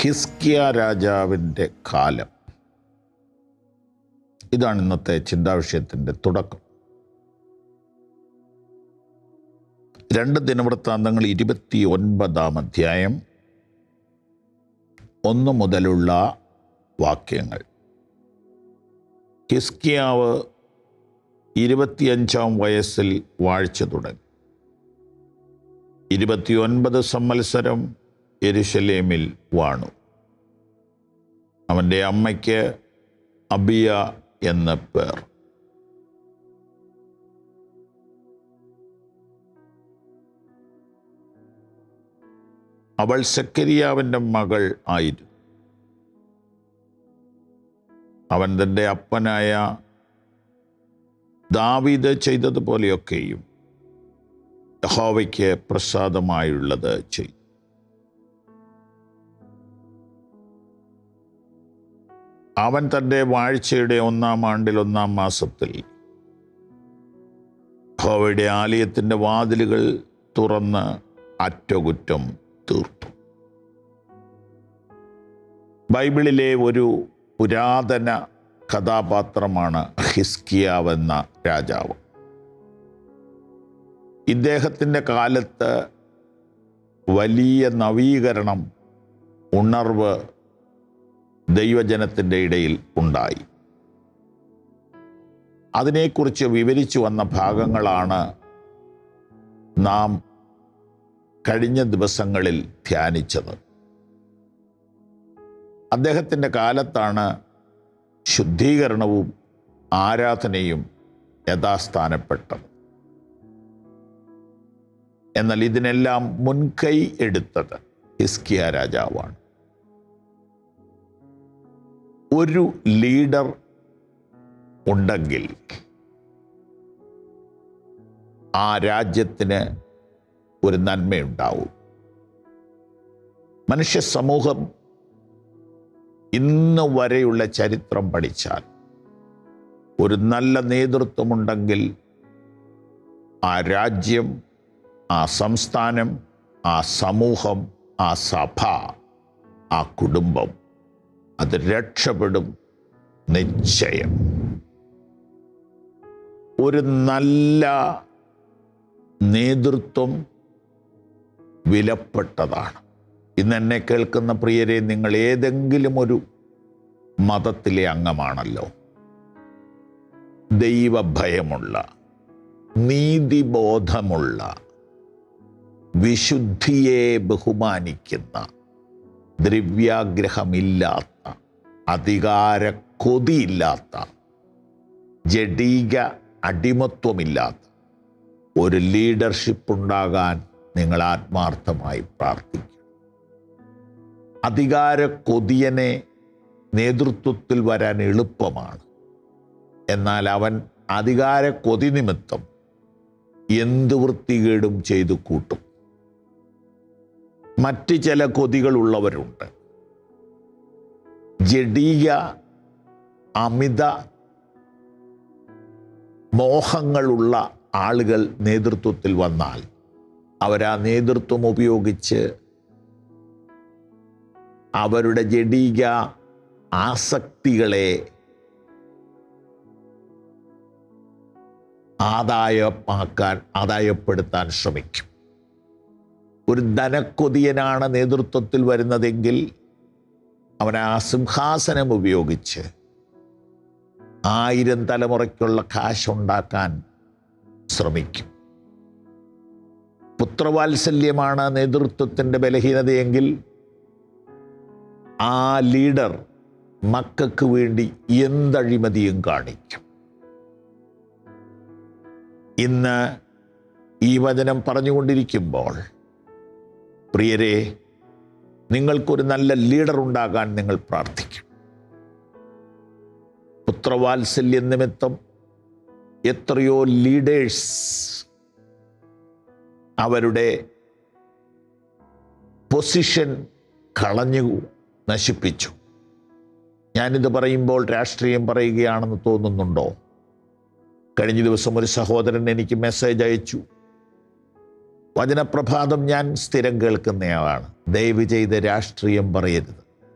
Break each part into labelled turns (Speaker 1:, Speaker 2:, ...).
Speaker 1: ഹിസ്കിയ രാജാവിൻ്റെ കാലം ഇതാണ് ഇന്നത്തെ ചിന്താവിഷയത്തിൻ്റെ തുടക്കം രണ്ട് ദിനവൃത്താന്തങ്ങൾ ഇരുപത്തി ഒൻപതാം അധ്യായം ഒന്ന് മുതലുള്ള വാക്യങ്ങൾ ഹിസ്കിയാവ് ഇരുപത്തിയഞ്ചാം വയസ്സിൽ വാഴ്ച തുടങ്ങി ഇരുപത്തിയൊൻപത് സംവത്സരം എരുശലേമിൽ വാണു അവൻ്റെ അമ്മയ്ക്ക് അബിയ എന്ന പേർ അവൾ സക്കരിയാവിൻ്റെ മകൾ ആയിരുന്നു അവൻ തൻ്റെ അപ്പനായ ദാവീദ് ചെയ്തതുപോലെയൊക്കെയും യഹോവയ്ക്ക് പ്രസാദമായുള്ളത് ചെയ്തു അവൻ തൻ്റെ വാഴ്ചയുടെ ഒന്നാം ആണ്ടിൽ ഒന്നാം മാസത്തിൽ യഹോവയുടെ ആലയത്തിൻ്റെ വാതിലുകൾ തുറന്ന് അറ്റകുറ്റം തീർത്തു ബൈബിളിലെ ഒരു പുരാതന കഥാപാത്രമാണ് ഹിസ്കിയാവെന്ന രാജാവ് ഇദ്ദേഹത്തിൻ്റെ കാലത്ത് വലിയ നവീകരണം ഉണർവ് ദൈവജനത്തിൻ്റെ ഇടയിൽ ഉണ്ടായി അതിനെക്കുറിച്ച് വിവരിച്ചു വന്ന ഭാഗങ്ങളാണ് നാം കഴിഞ്ഞ ദിവസങ്ങളിൽ ധ്യാനിച്ചത് അദ്ദേഹത്തിൻ്റെ കാലത്താണ് ശുദ്ധീകരണവും ആരാധനയും യഥാസ്ഥാനപ്പെട്ടത് എന്നാൽ ഇതിനെല്ലാം മുൻകൈ എടുത്തത് ഹിസ്കിയ രാജാവാണ് ഒരു ലീഡർ ഉണ്ടെങ്കിൽ ആ രാജ്യത്തിന് ഒരു നന്മയുണ്ടാവും മനുഷ്യ സമൂഹം ഇന്ന് വരെയുള്ള ചരിത്രം പഠിച്ചാൽ ഒരു നല്ല നേതൃത്വമുണ്ടെങ്കിൽ ആ രാജ്യം ആ സംസ്ഥാനം ആ സമൂഹം ആ സഭ ആ കുടുംബം അത് രക്ഷപ്പെടും നിശ്ചയം ഒരു നല്ല നേതൃത്വം വിലപ്പെട്ടതാണ് ഇന്ന് എന്നെ കേൾക്കുന്ന പ്രിയരെ നിങ്ങൾ ഏതെങ്കിലും ഒരു മതത്തിലെ അംഗമാണല്ലോ ദൈവഭയമുള്ള നീതിബോധമുള്ള വിശുദ്ധിയെ ബഹുമാനിക്കുന്ന ദ്രവ്യാഗ്രഹമില്ലാത്ത അധികാര കൊതിയില്ലാത്ത ജഡീക അടിമത്വമില്ലാത്ത ഒരു ലീഡർഷിപ്പ് ഉണ്ടാകാൻ നിങ്ങൾ ആത്മാർത്ഥമായി പ്രാർത്ഥിക്കും അധികാര കൊതിയനെ നേതൃത്വത്തിൽ വരാൻ എളുപ്പമാണ് എന്നാൽ അവൻ അധികാര കൊതി നിമിത്തം എന്ത് വൃത്തികേടും ചെയ്തു കൂട്ടും മറ്റ് ചില കൊതികളുള്ളവരുണ്ട് ജഡീയ അമിത മോഹങ്ങളുള്ള ആളുകൾ നേതൃത്വത്തിൽ വന്നാൽ അവരാ നേതൃത്വം ഉപയോഗിച്ച് അവരുടെ ജഡീക ആസക്തികളെ ആദായമാക്കാൻ ആദായപ്പെടുത്താൻ ശ്രമിക്കും ഒരു ധനക്കൊതിയനാണ് നേതൃത്വത്തിൽ വരുന്നതെങ്കിൽ അവൻ ആ സിംഹാസനം ഉപയോഗിച്ച് ആയിരം തലമുറയ്ക്കുള്ള കാശ് ഉണ്ടാക്കാൻ ശ്രമിക്കും പുത്രവാത്സല്യമാണ് നേതൃത്വത്തിൻ്റെ ബലഹീനതയെങ്കിൽ ആ ലീഡർ മക്കൾക്ക് വേണ്ടി എന്തഴിമതിയും കാണിക്കും ഇന്ന് ഈ വചനം പറഞ്ഞുകൊണ്ടിരിക്കുമ്പോൾ പ്രിയരെ നിങ്ങൾക്കൊരു നല്ല ലീഡർ ഉണ്ടാകാൻ നിങ്ങൾ പ്രാർത്ഥിക്കും പുത്രവാത്സല്യ നിമിത്തം എത്രയോ ലീഡേഴ്സ് അവരുടെ പൊസിഷൻ കളഞ്ഞു നശിപ്പിച്ചു ഞാനിത് പറയുമ്പോൾ രാഷ്ട്രീയം പറയുകയാണെന്ന് തോന്നുന്നുണ്ടോ കഴിഞ്ഞ ദിവസം ഒരു സഹോദരൻ എനിക്ക് മെസ്സേജ് അയച്ചു വചനപ്രഭാതം ഞാൻ സ്ഥിരം കേൾക്കുന്നയാളാണ് ദയവ് ചെയ്ത് രാഷ്ട്രീയം പറയരുത്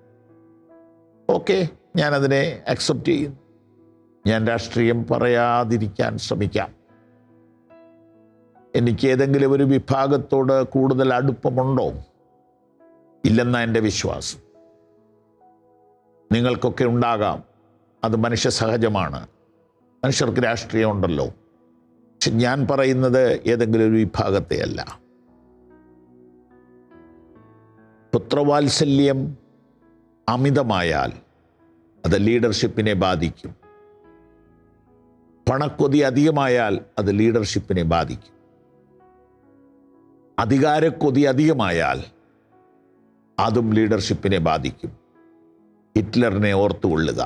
Speaker 1: ഓക്കെ ഞാനതിനെ അക്സെപ്റ്റ് ചെയ്യുന്നു ഞാൻ രാഷ്ട്രീയം പറയാതിരിക്കാൻ ശ്രമിക്കാം എനിക്ക് ഏതെങ്കിലും ഒരു വിഭാഗത്തോട് കൂടുതൽ അടുപ്പമുണ്ടോ ഇല്ലെന്ന എൻ്റെ വിശ്വാസം നിങ്ങൾക്കൊക്കെ ഉണ്ടാകാം അത് മനുഷ്യ സഹജമാണ് മനുഷ്യർക്ക് രാഷ്ട്രീയം ഉണ്ടല്ലോ പക്ഷെ ഞാൻ പറയുന്നത് ഏതെങ്കിലും ഒരു വിഭാഗത്തെയല്ല പുത്രവാത്സല്യം അമിതമായാൽ അത് ലീഡർഷിപ്പിനെ ബാധിക്കും പണക്കൊതി അധികമായാൽ അത് ലീഡർഷിപ്പിനെ ബാധിക്കും അധികാരക്കൊതി അധികമായാൽ അതും ലീഡർഷിപ്പിനെ ബാധിക്കും ഹിറ്റ്ലറിനെ ഓർത്തുകൊള്ളുക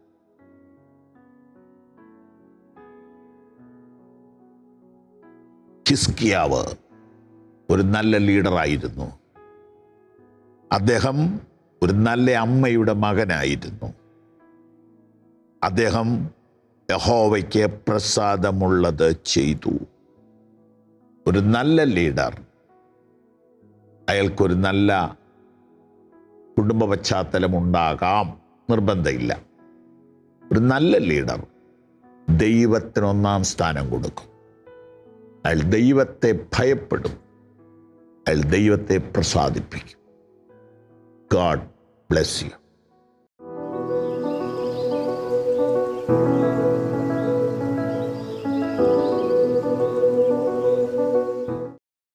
Speaker 1: ഹിസ്കിയാവ് ഒരു നല്ല ലീഡറായിരുന്നു അദ്ദേഹം ഒരു നല്ല അമ്മയുടെ മകനായിരുന്നു അദ്ദേഹം യഹോവയ്ക്ക് പ്രസാദമുള്ളത് ചെയ്തു ഒരു നല്ല ലീഡർ അയാൾക്കൊരു നല്ല കുടുംബ പശ്ചാത്തലം ഉണ്ടാകാം നിർബന്ധമില്ല ഒരു നല്ല ലീഡർ ദൈവത്തിന് ഒന്നാം സ്ഥാനം കൊടുക്കും അയാൾ ദൈവത്തെ ഭയപ്പെടും അയാൾ ദൈവത്തെ പ്രസാദിപ്പിക്കും ഗാഡ് ബ്ലെസ് യു